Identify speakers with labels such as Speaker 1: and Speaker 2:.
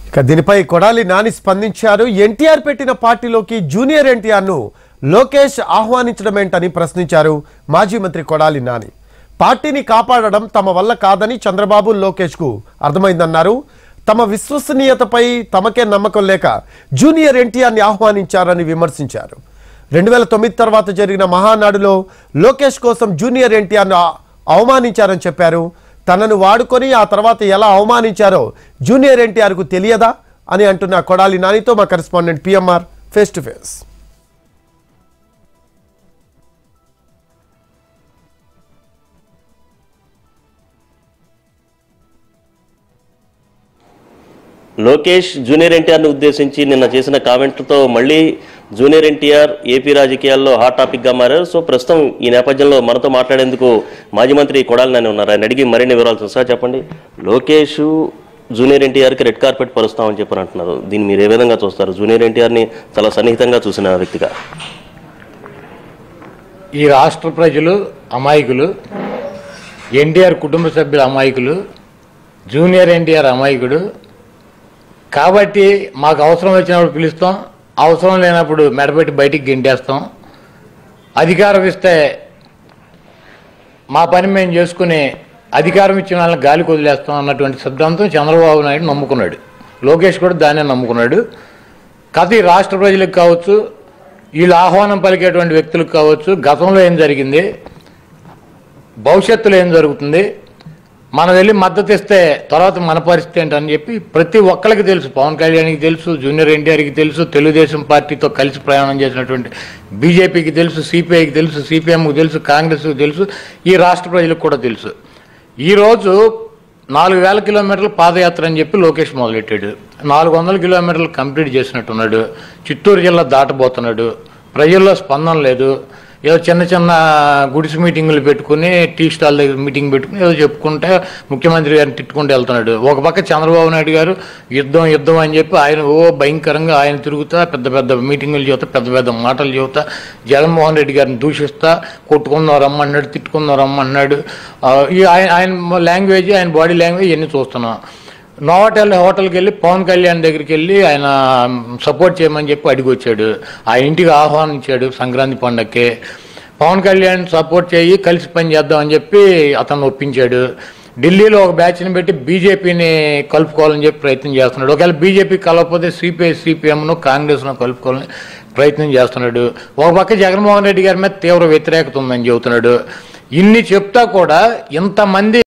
Speaker 1: ఇక దీనిపై కొడాలి నాని స్పందించారు ఎన్టీఆర్ పెట్టిన పార్టీలోకి జూనియర్ ఎన్టీఆర్ ను లోకేష్ ఆహ్వానించడమేంటని ప్రశ్నించారు మాజీ మంత్రి కొడాలి నాని పార్టీని కాపాడడం తమ వల్ల కాదని చంద్రబాబు లోకేష్ కు అర్థమైందన్నారు తమ విశ్వసనీయతపై తమకే నమ్మకం లేక జూనియర్ ఎన్టీఆర్ ని ఆహ్వానించారని విమర్శించారు రెండు వేల తొమ్మిది తర్వాత జరిగిన మహానాడులో లోకేష్ కోసం జూనియర్ ఎన్టీఆర్ ను అవమానించారని చెప్పారు తనను వాడుకొని ఆ తర్వాత ఎలా అవమానించారో జూనియర్ ఎన్టీఆర్ కు తెలియదా అని అంటున్న కొడాలి నానితో మా correspondent PMR face to face
Speaker 2: Lokesh junior ఎన్టీఆర్ని ఉద్దేశించి నిన్న చేసిన కామెంట్లతో మళ్ళీ జూనియర్ ఎన్టీఆర్ ఏపీ రాజకీయాల్లో హాట్ టాపిక్గా మారారు సో ప్రస్తుతం ఈ నేపథ్యంలో మనతో మాట్లాడేందుకు మాజీ మంత్రి కొడాలి నాని ఉన్నారు ఆయన అడిగి మరిన్ని వివరాలు తెలుసా చెప్పండి లోకేష్ జూనియర్ ఎన్టీఆర్కి రెడ్ కార్పెట్ పరుస్తామని చెప్పని అంటున్నారు దీన్ని మీరు ఏ విధంగా చూస్తారు జూనియర్ ఎన్టీఆర్ని చాలా సన్నిహితంగా చూసిన వ్యక్తిగా
Speaker 3: ఈ రాష్ట్ర ప్రజలు అమాయకులు ఎన్టీఆర్ కుటుంబ సభ్యుల అమాయకులు జూనియర్ ఎన్టీఆర్ అమాయకుడు కాబట్టి మాకు అవసరం వచ్చినప్పుడు పిలుస్తాం అవసరం లేనప్పుడు మెడపెట్టి బయటికి గెంటేస్తాం అధికారం ఇస్తే మా పని మేము చేసుకుని అధికారం ఇచ్చిన వాళ్ళని గాలికి వదిలేస్తాం అన్నటువంటి సిద్ధాంతం చంద్రబాబు నాయుడు నమ్ముకున్నాడు లోకేష్ కూడా దాన్నే నమ్ముకున్నాడు కథ ఈ రాష్ట్ర ప్రజలకు కావచ్చు వీళ్ళు ఆహ్వానం పలికేటువంటి వ్యక్తులకు కావచ్చు గతంలో ఏం జరిగింది భవిష్యత్తులో ఏం జరుగుతుంది మనం వెళ్ళి మద్దతు ఇస్తే తర్వాత మన పరిస్థితి ఏంటని చెప్పి ప్రతి ఒక్కరికి తెలుసు పవన్ కళ్యాణ్కి తెలుసు జూనియర్ ఎన్టీఆర్కి తెలుసు తెలుగుదేశం పార్టీతో కలిసి ప్రయాణం చేసినటువంటి బీజేపీకి తెలుసు సిపిఐకి తెలుసు సిపిఎంకి తెలుసు కాంగ్రెస్కి తెలుసు ఈ రాష్ట్ర ప్రజలకు కూడా తెలుసు ఈరోజు నాలుగు వేల కిలోమీటర్లు పాదయాత్ర అని చెప్పి లోకేష్ మొదలెట్టాడు నాలుగు వందల కిలోమీటర్లు కంప్లీట్ చేసినట్టున్నాడు చిత్తూరు జిల్లా దాటబోతున్నాడు ప్రజల్లో స్పందన లేదు ఏదో చిన్న చిన్న గుడిసి మీటింగులు పెట్టుకుని టీ స్టాల్ దగ్గర మీటింగ్ పెట్టుకుని ఏదో చెప్పుకుంటే ముఖ్యమంత్రి గారిని తిట్టుకుంటూ వెళ్తున్నాడు ఒక పక్క చంద్రబాబు నాయుడు గారు యుద్ధం యుద్ధం అని చెప్పి ఆయన ఓ భయంకరంగా ఆయన తిరుగుతా పెద్ద పెద్ద మీటింగులు చెబుతా పెద్ద పెద్ద మాటలు చెబుతా జగన్మోహన్ రెడ్డి గారిని దూషిస్తా కొట్టుకుందాం రమ్మన్నాడు తిట్టుకుందాం రమ్మన్నాడు ఆ, ఈ ఆయన ఆయన లాంగ్వేజ్ ఆయన బాడీ లాంగ్వేజ్ ఇవన్నీ చూస్తున్నాం నోవాటెల్ హోటల్కి వెళ్ళి పవన్ కళ్యాణ్ దగ్గరికి వెళ్ళి ఆయన సపోర్ట్ చేయమని చెప్పి అడిగి వచ్చాడు ఆ ఇంటికి ఆహ్వానించాడు సంక్రాంతి పండగకి పవన్ కళ్యాణ్ సపోర్ట్ చేయి కలిసి పని చేద్దాం అని చెప్పి అతను ఒప్పించాడు ఢిల్లీలో ఒక బ్యాచ్ని పెట్టి బీజేపీని కలుపుకోవాలని చెప్పి ప్రయత్నం చేస్తున్నాడు ఒకవేళ బీజేపీ కలవకపోతే సిపిఐ సిపిఎంను కాంగ్రెస్ను కలుపుకోవాలని ప్రయత్నం చేస్తున్నాడు ఒక పక్క జగన్మోహన్ రెడ్డి గారి మీద తీవ్ర వ్యతిరేకత ఉందని చెబుతున్నాడు ఇన్ని చెప్తా కూడా ఇంతమంది